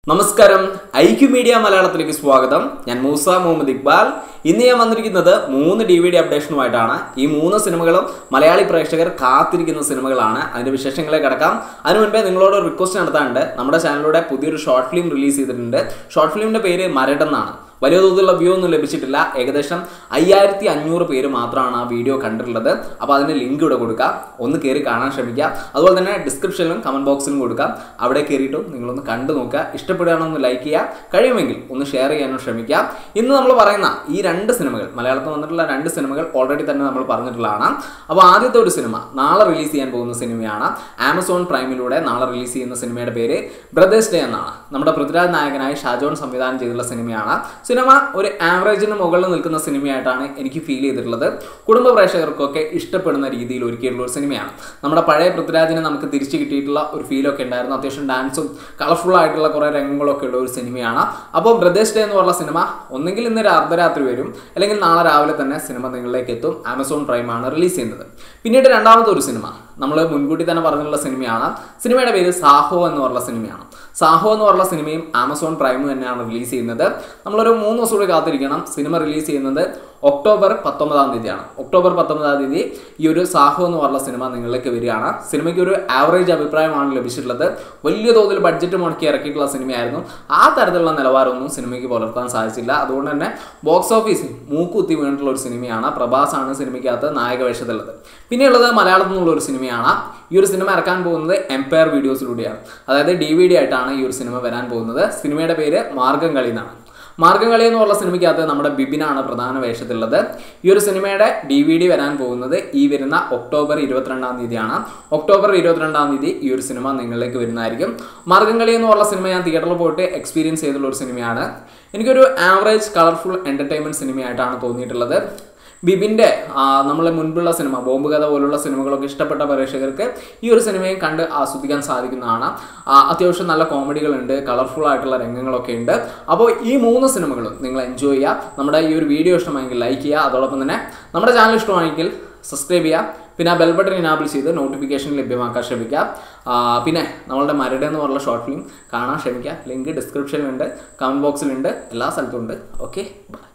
നമസ്കാരം IQ media മലയാളത്തിലേക്ക് സ്വാഗതം ഞാൻ മൂസ മുഹമ്മദ് ഇക്ബാൽ ഇന്ന് ഞാൻ വന്നിരിക്കുന്നത് മൂന്ന് ഡി വി ഡി അപ്ഡേഷനുമായിട്ടാണ് ഈ മൂന്ന് സിനിമകളും മലയാളി പ്രേക്ഷകർ കാത്തിരിക്കുന്ന സിനിമകളാണ് അതിന്റെ വിശേഷങ്ങളെ കിടക്കാം അതിനു മുൻപേ നിങ്ങളോട് ഒരു റിക്വസ്റ്റ് നടത്താനുണ്ട് നമ്മുടെ ചാനലിലൂടെ പുതിയൊരു ഷോർട്ട് ഫിലിം റിലീസ് ചെയ്തിട്ടുണ്ട് ഷോർട്ട് ഫിലിമിന്റെ പേര് മരടെന്നാണ് വലിയ തോതിലുള്ള വ്യൂ ഒന്നും ലഭിച്ചിട്ടില്ല ഏകദേശം അയ്യായിരത്തി അഞ്ഞൂറ് പേര് മാത്രമാണ് ആ വീഡിയോ കണ്ടിട്ടുള്ളത് അപ്പോൾ അതിന് ലിങ്ക് ഇവിടെ കൊടുക്കാം ഒന്ന് കയറി കാണാൻ ശ്രമിക്കുക അതുപോലെ തന്നെ ഡിസ്ക്രിപ്ഷനിലും കമന്റ് ബോക്സിലും കൊടുക്കാം അവിടെ കയറിയിട്ടും നിങ്ങളൊന്ന് കണ്ടു നോക്കുക ഇഷ്ടപ്പെടുകയാണോ ഒന്ന് ലൈക്ക് ചെയ്യുക കഴിയുമെങ്കിൽ ഒന്ന് ഷെയർ ചെയ്യാനും ശ്രമിക്കുക ഇന്ന് നമ്മൾ പറയുന്ന ഈ രണ്ട് സിനിമകൾ മലയാളത്തിൽ വന്നിട്ടുള്ള രണ്ട് സിനിമകൾ ഓൾറെഡി തന്നെ നമ്മൾ പറഞ്ഞിട്ടുള്ളതാണ് അപ്പോൾ ആദ്യത്തെ ഒരു സിനിമ നാളെ റിലീസ് ചെയ്യാൻ പോകുന്ന സിനിമയാണ് ആമസോൺ പ്രൈമിലൂടെ നാളെ റിലീസ് ചെയ്യുന്ന സിനിമയുടെ പേര് ബ്രദേഴ്സ് ഡേ എന്നാണ് നമ്മുടെ പൃഥ്വിരാജ് നായകനായ ഷാജോൺ സംവിധാനം ചെയ്തിട്ടുള്ള സിനിമയാണ് സിനിമ ഒരു ആവറേജിന് മുകളിൽ നിൽക്കുന്ന സിനിമയായിട്ടാണ് എനിക്ക് ഫീൽ ചെയ്തിട്ടുള്ളത് കുടുംബ പ്രേക്ഷകർക്കൊക്കെ ഇഷ്ടപ്പെടുന്ന രീതിയിൽ ഒരുക്കിയിട്ടുള്ള ഒരു സിനിമയാണ് നമ്മുടെ പഴയ പൃഥ്വിരാജിനെ നമുക്ക് തിരിച്ചു കിട്ടിയിട്ടുള്ള ഒരു ഫീലൊക്കെ ഉണ്ടായിരുന്നു അത്യാവശ്യം ഡാൻസും കളർഫുൾ ആയിട്ടുള്ള കുറേ രംഗങ്ങളൊക്കെ ഉള്ള ഒരു സിനിമയാണ് അപ്പോൾ ബ്രദേഴ്സ് ഡേ എന്ന് പറഞ്ഞ സിനിമ ഒന്നെങ്കിൽ ഇന്ന് ഒരു അർദ്ധരാത്രി വരും അല്ലെങ്കിൽ നാളെ രാവിലെ തന്നെ സിനിമ നിങ്ങളിലേക്ക് എത്തും ആമസോൺ പ്രൈമാണ് റിലീസ് ചെയ്യുന്നത് പിന്നീട് രണ്ടാമത്തെ ഒരു സിനിമ നമ്മൾ മുൻകൂട്ടി തന്നെ പറഞ്ഞിട്ടുള്ള സിനിമയാണ് സിനിമയുടെ പേര് സാഹോ എന്ന് പറഞ്ഞ സിനിമയാണ് സാഹോ എന്ന് പറഞ്ഞ സിനിമയും ആമസോൺ പ്രൈം തന്നെയാണ് റിലീസ് ചെയ്യുന്നത് നമ്മളൊരു മൂന്ന് ദിവസം കൂടി കാത്തിരിക്കണം സിനിമ റിലീസ് ചെയ്യുന്നത് ഒക്ടോബർ പത്തൊമ്പതാം തീയതിയാണ് ഒക്ടോബർ പത്തൊമ്പതാം തീയതി ഈ ഒരു സാഹോ എന്ന് പറഞ്ഞ സിനിമ നിങ്ങളിലേക്ക് വരികയാണ് സിനിമയ്ക്ക് ഒരു ആവറേജ് അഭിപ്രായമാണ് ലഭിച്ചിട്ടുള്ളത് വലിയ തോതിൽ ബഡ്ജറ്റ് മുടക്കി ഇറക്കിയിട്ടുള്ള സിനിമയായിരുന്നു ആ തരത്തിലുള്ള നിലവാരമൊന്നും സിനിമയ്ക്ക് പുലർത്താൻ സാധിച്ചില്ല അതുകൊണ്ട് തന്നെ ബോക്സ് ഓഫീസിൽ മൂക്കുത്തി വീണിട്ടുള്ള ഒരു സിനിമയാണ് പ്രഭാസാണ് സിനിമയ്ക്കകത്ത് നായക വേഷത്തിലുള്ളത് പിന്നെയുള്ളത് മലയാളത്തിൽ നിന്നുള്ള ഒരു സിനിമയാണ് ഈ ഒരു സിനിമ ഇറക്കാൻ പോകുന്നത് എംപയർ വീഡിയോസിലൂടെയാണ് അതായത് ഡി വി ഡി ആയിട്ടാണ് ഈ ഒരു സിനിമ വരാൻ പോകുന്നത് സിനിമയുടെ പേര് മാർഗം കളി എന്നാണ് മാർഗം കളി എന്ന് പറഞ്ഞ സിനിമയ്ക്കകത്ത് നമ്മുടെ ബിബിനാണ് പ്രധാന വേഷത്തിലുള്ളത് ഈ ഒരു സിനിമയുടെ ഡി വി ഡി വരാൻ പോകുന്നത് ഈ വരുന്ന ഒക്ടോബർ ഇരുപത്തിരണ്ടാം തീയതിയാണ് ഒക്ടോബർ ഇരുപത്തിരണ്ടാം തീയതി ഈ ഒരു സിനിമ നിങ്ങളിലേക്ക് വരുന്നതായിരിക്കും മാർഗം കളി എന്ന് പറഞ്ഞ സിനിമ ഞാൻ തിയേറ്ററിൽ പോയിട്ട് എക്സ്പീരിയൻസ് ചെയ്തിട്ടുള്ള ഒരു സിനിമയാണ് എനിക്കൊരു ആവറേജ് കളർഫുൾ എൻ്റർടൈൻമെൻറ്റ് സിനിമയായിട്ടാണ് തോന്നിയിട്ടുള്ളത് ബിബിൻ്റെ നമ്മളെ മുൻപുള്ള സിനിമ ബോംബ് കഥ പോലുള്ള സിനിമകളൊക്കെ ഇഷ്ടപ്പെട്ട പ്രേക്ഷകർക്ക് ഈ ഒരു സിനിമയും കണ്ട് ആസ്വദിക്കാൻ സാധിക്കുന്നതാണ് ആ, അത്യാവശ്യം നല്ല കോമഡികളുണ്ട് കളർഫുൾ ആയിട്ടുള്ള രംഗങ്ങളൊക്കെ ഉണ്ട് അപ്പോൾ ഈ മൂന്ന് സിനിമകളും നിങ്ങൾ എൻജോയ് ചെയ്യുക നമ്മുടെ ഈ ഒരു വീഡിയോ ഇഷ്ടമായെങ്കിൽ ലൈക്ക് ചെയ്യുക അതോടൊപ്പം തന്നെ നമ്മുടെ ചാനൽ ഇഷ്ടമായെങ്കിൽ സബ്സ്ക്രൈബ് ചെയ്യുക പിന്നെ ആ ബെൽ ബട്ടൺ ഇനാബിൾ ചെയ്ത് നോട്ടിഫിക്കേഷൻ ലഭ്യമാക്കാൻ ശ്രമിക്കുക ആ, പിന്നെ നമ്മളുടെ മരട് എന്ന് പറഞ്ഞ ഷോർട്ട് ഫിലിം കാണാൻ ശ്രമിക്കുക ലിങ്ക് ഡിസ്ക്രിപ്ഷനിലുണ്ട് കമൻറ്റ് ബോക്സിലുണ്ട് എല്ലാ സ്ഥലത്തും ഉണ്ട് ഓക്കെ ബൈ